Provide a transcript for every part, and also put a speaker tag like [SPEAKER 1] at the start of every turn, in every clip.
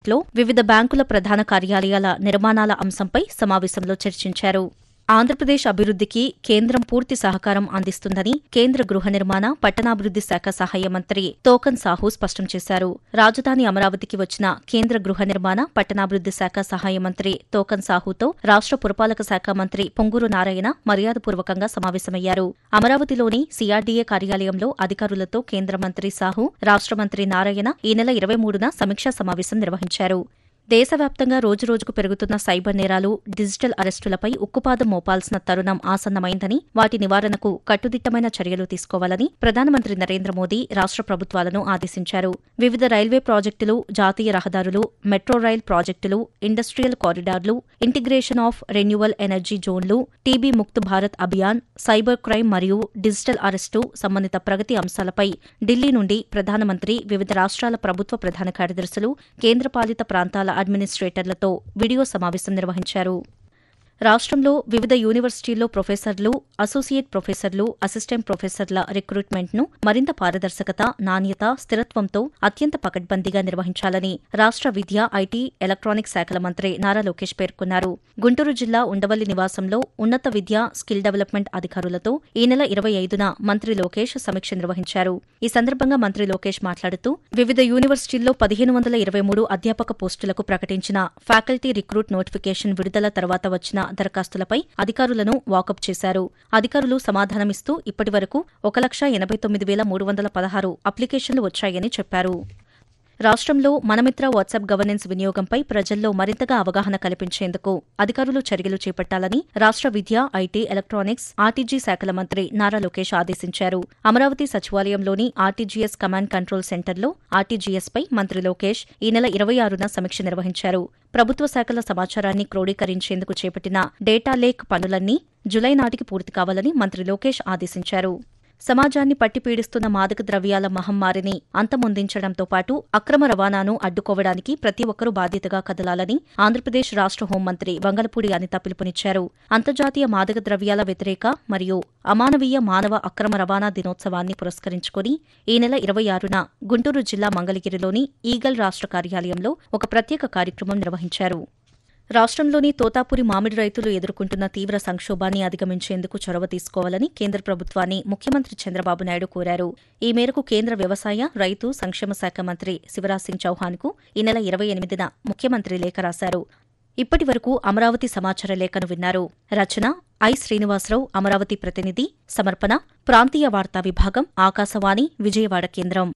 [SPEAKER 1] ప్రాజెక్టులో వివిధ బ్యాంకుల ప్రధాన కార్యాలయాల నిర్మాణాల అంశంపై సమావేశంలో చర్చించారు ఆంధ్రప్రదేశ్ అభివృద్ధికి కేంద్రం పూర్తి సహకారం అందిస్తుందని కేంద్ర గృహ నిర్మాణ పట్టణాభివృద్ది శాఖ సహాయ మంత్రి తోకన్ సాహు స్పష్టం చేశారు రాజధాని అమరావతికి వచ్చిన కేంద్ర గృహ నిర్మాణ పట్టణాభివృద్ది శాఖ సహాయ మంత్రి తోకన్ సాహుతో రాష్ట్ర పురపాలక శాఖ మంత్రి పొంగూరు నారాయణ మర్యాదపూర్వకంగా సమావేశమయ్యారు అమరావతిలోని సిఆర్డీఏ కార్యాలయంలో అధికారులతో కేంద్ర మంత్రి సాహు రాష్ట్ర మంత్రి నారాయణ ఈ నెల ఇరవై మూడున సమీక్షా సమావేశం నిర్వహించారు దేశవ్యాప్తంగా రోజురోజుకు పెరుగుతున్న సైబర్ నేరాలు డిజిటల్ అరెస్టులపై ఉక్కుపాదం మోపాల్సిన తరుణం ఆసన్నమైందని వాటి నివారణకు కట్టుదిట్టమైన చర్యలు తీసుకోవాలని ప్రధానమంత్రి నరేంద్ర మోదీ రాష్ట్ర ప్రభుత్వాలను ఆదేశించారు వివిధ రైల్వే ప్రాజెక్టులు జాతీయ రహదారులు మెట్రో రైల్ ప్రాజెక్టులు ఇండస్ట్రియల్ కారిడార్లు ఇంటిగ్రేషన్ ఆఫ్ రెన్యువల్ ఎనర్జీ జోన్లు TB Mukt Bharat Abhiyan cyber crime మరియు డిజిటల్ అరెస్టు సంబంధిత ప్రగతి అంశాలపై ఢిల్లీ నుండి ప్రధానమంత్రి వివిధ రాష్ట్రాల ప్రభుత్వ ప్రధాన కార్యదర్శులు కేంద్రపాలిత ప్రాంతాల అడ్మినిస్ట్రేటర్లతో వీడియో సమావేశం నిర్వహించారు రాష్ట్రంలో వివిధ యూనివర్సిటీల్లో ప్రొఫెసర్లు అసోసియేట్ ప్రొఫెసర్లు అసిస్టెంట్ ప్రొఫెసర్ల రిక్రూట్మెంట్ను మరింత పారదర్శకత నాణ్యత స్థిరత్వంతో అత్యంత పకడ్బందీగా నిర్వహించాలని రాష్ట్ర విద్య ఐటీ ఎలక్ట్రానిక్స్ శాఖల మంత్రి నారా లోకేష్ పేర్కొన్నారు గుంటూరు జిల్లా ఉండవల్లి నివాసంలో ఉన్నత విద్య స్కిల్ డెవలప్మెంట్ అధికారులతో ఈ నెల ఇరవై ఐదున మంత్రి లోకేష్ సమీక్ష నిర్వహించారు ఈ సందర్భంగా మంత్రి లోకేష్ మాట్లాడుతూ వివిధ యూనివర్సిటీల్లో పదిహేను వందల ఇరవై మూడు అధ్యాపక పోస్టులకు ప్రకటించిన ఫ్యాకల్టీ రిక్రూట్ నోటిఫికేషన్ విడుదల తర్వాత వచ్చిన దరఖాస్తులపై అధికారులను వాకప్ చేశారు అధికారులు సమాధానమిస్తూ ఇప్పటివరకు ఒక లక్ష ఎనభై తొమ్మిది వేల మూడు వందల పదహారు అప్లికేషన్లు వచ్చాయని చెప్పారు రాష్ట్రంలో మనమిత్ర వాట్సాప్ గవర్నెన్స్ వినియోగంపై ప్రజల్లో మరింతగా అవగాహన కల్పించేందుకు అధికారులు చర్యలు చేపట్టాలని రాష్ట్ర విద్య ఐటీ ఎలక్ట్రానిక్స్ ఆర్టీజీ శాఖల మంత్రి నారా లోకేష్ ఆదేశించారు అమరావతి సచివాలయంలోని ఆర్టీజీఎస్ కమాండ్ కంట్రోల్ సెంటర్లో ఆర్టీజీఎస్పై మంత్రి లోకేష్ ఈ నెల ఇరవై ఆరున సమీక్ష నిర్వహించారు ప్రభుత్వ శాఖల సమాచారాన్ని క్రోడీకరించేందుకు చేపట్టిన డేటా లేక్ పనులన్నీ జులై నాటికి పూర్తి కావాలని మంత్రి లోకేష్ ఆదేశించారు సమాజాన్ని పట్టి పీడిస్తున్న మాదక ద్రవ్యాల మహమ్మారిని అంతమొందించడంతో పాటు అక్రమ రవాణాను అడ్డుకోవడానికి ప్రతి ఒక్కరూ బాధ్యతగా కదలాలని ఆంధ్రప్రదేశ్ రాష్ట్ర హోంమంత్రి వంగలపూడి అనిత పిలుపునిచ్చారు అంతర్జాతీయ మాదక ద్రవ్యాల వ్యతిరేక మరియు అమానవీయ మానవ అక్రమ రవాణా దినోత్సవాన్ని పురస్కరించుకుని ఈ నెల ఇరవై ఆరున గుంటూరు జిల్లా మంగళగిరిలోని ఈగల్ రాష్ట్ర కార్యాలయంలో ఒక ప్రత్యేక కార్యక్రమం నిర్వహించారు రాష్ట్రంలోని తోతాపురి మామిడి రైతులు ఎదుర్కొంటున్న తీవ్ర సంక్షోభాన్ని అధిగమించేందుకు చొరవ తీసుకోవాలని కేంద్ర ప్రభుత్వాన్ని ముఖ్యమంత్రి చంద్రబాబు నాయుడు కోరారు ఈ మేరకు కేంద్ర వ్యవసాయ రైతు సంక్షేమ శాఖ మంత్రి శివరాజ్ సింగ్ చౌహాన్కు ఈ నెల ఇరవై ఎనిమిదిన ముఖ్యమంత్రి లేఖ రాశారు ఇప్పటి వరకు అమరావతి సమాచార లేఖను విన్నారు రచన ఐ శ్రీనివాసరావు అమరావతి ప్రతినిధి సమర్పణ ప్రాంతీయ వార్తా విభాగం ఆకాశవాణి విజయవాడ కేంద్రం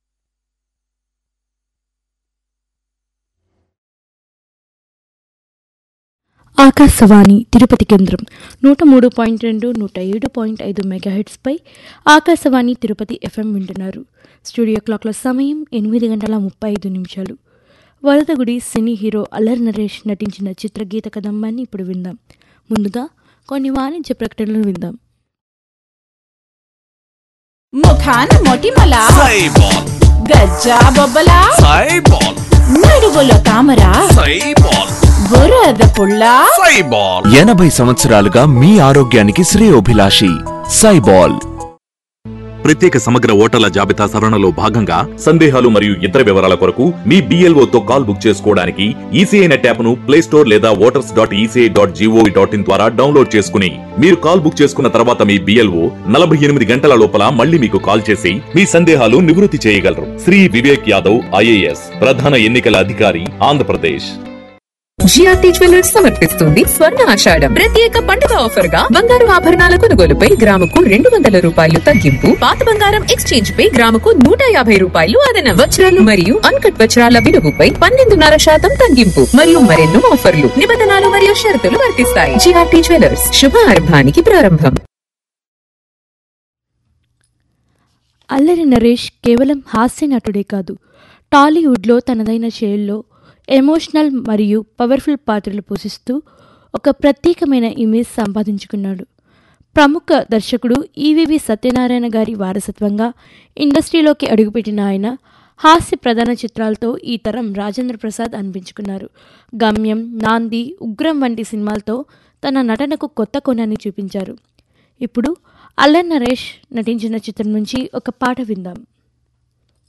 [SPEAKER 2] ఆకాశవాణి తిరుపతి కేంద్రం నూట మూడు పాయింట్ రెండు నూట ఏడు పాయింట్ ఐదు మెగాహెట్స్పై ఆకాశవాణి తిరుపతి ఎఫ్ఎం వింటున్నారు స్టూడియో క్లాక్ల సమయం ఎనిమిది గంటల ముప్పై ఐదు నిమిషాలు వరదగుడి సినీ హీరో అల్లరి నరేష్ నటించిన చిత్రగీత కదంబాన్ని ఇప్పుడు విందాం ముందుగా కొన్ని వాణిజ్య ప్రకటనలు విందాం
[SPEAKER 3] ముఖాన మొటిమల
[SPEAKER 4] సైబాల్
[SPEAKER 3] గజ్జా బొబ్బల
[SPEAKER 4] సైబాల్
[SPEAKER 3] నడువులో తామర
[SPEAKER 4] సైబాల్
[SPEAKER 3] బురద పుల్ల
[SPEAKER 4] సైబాల్ ఎనభై సంవత్సరాలుగా మీ ఆరోగ్యానికి శ్రేయోభిలాషి సైబాల్
[SPEAKER 5] ప్రత్యేక సమగ్ర ఓటర్ల జాబితా సవరణలో భాగంగా సందేహాలు మరియు ఇతర వివరాల కొరకు మీ BLO తో కాల్ బుక్ చేసుకోవడానికి ఈసీఐ నెట్ యాప్ను ప్లే స్టోర్ లేదా voters dot ECI dot GOV dot in ద్వారా డౌన్లోడ్ చేసుకుని మీరు కాల్ బుక్ చేసుకున్న తర్వాత మీ బిఎల్ఓ నలభై ఎనిమిది గంటల లోపల మళ్ళీ మీకు కాల్ చేసి మీ సందేహాలు నివృత్తి చేయగలరు శ్రీ వివేక్ యాదవ్ ఐఏఎస్ ప్రధాన ఎన్నికల అధికారి ఆంధ్రప్రదేశ్
[SPEAKER 6] జిఆర్టీ జ్యువెలర్స్ సమర్పిస్తుంది స్వర్ణ ఆషాఢం ప్రత్యేక పండుగ ఆఫర్ గా బంగారు ఆభరణాల కొనుగోలుపై గ్రాముకు రెండు వందల రూపాయలు తగ్గింపు పాత బంగారం ఎక్స్చేంజ్ పై గ్రాముకు నూట యాభై రూపాయలు అదనం వజ్రాలు మరియు అన్కట్ వజ్రాల విలువపై పన్నెండున్నర శాతం తగ్గింపు మరియు మరెన్నో ఆఫర్లు నిబంధనలు మరియు షరతులు వర్తిస్తాయి జిఆర్టీ జ్యువెలర్స్ శుభారంభానికి ప్రారంభం
[SPEAKER 2] అల్లరి నరేష్ కేవలం హాస్య నటుడే కాదు టాలీవుడ్లో తనదైన శైలిలో ఎమోషనల్ మరియు పవర్ఫుల్ పాత్రలు పోషిస్తూ ఒక ప్రత్యేకమైన ఇమేజ్ సంపాదించుకున్నాడు ప్రముఖ దర్శకుడు ఈవివి సత్యనారాయణ గారి వారసత్వంగా ఇండస్ట్రీలోకి అడుగుపెట్టిన ఆయన హాస్య ప్రధాన చిత్రాలతో ఈ తరం రాజేంద్ర ప్రసాద్ అనిపించుకున్నారు గమ్యం నాంది ఉగ్రం వంటి సినిమాలతో తన నటనకు కొత్త కోణాన్ని చూపించారు ఇప్పుడు అల్లన్ నరేష్ నటించిన చిత్రం నుంచి ఒక పాట విందాం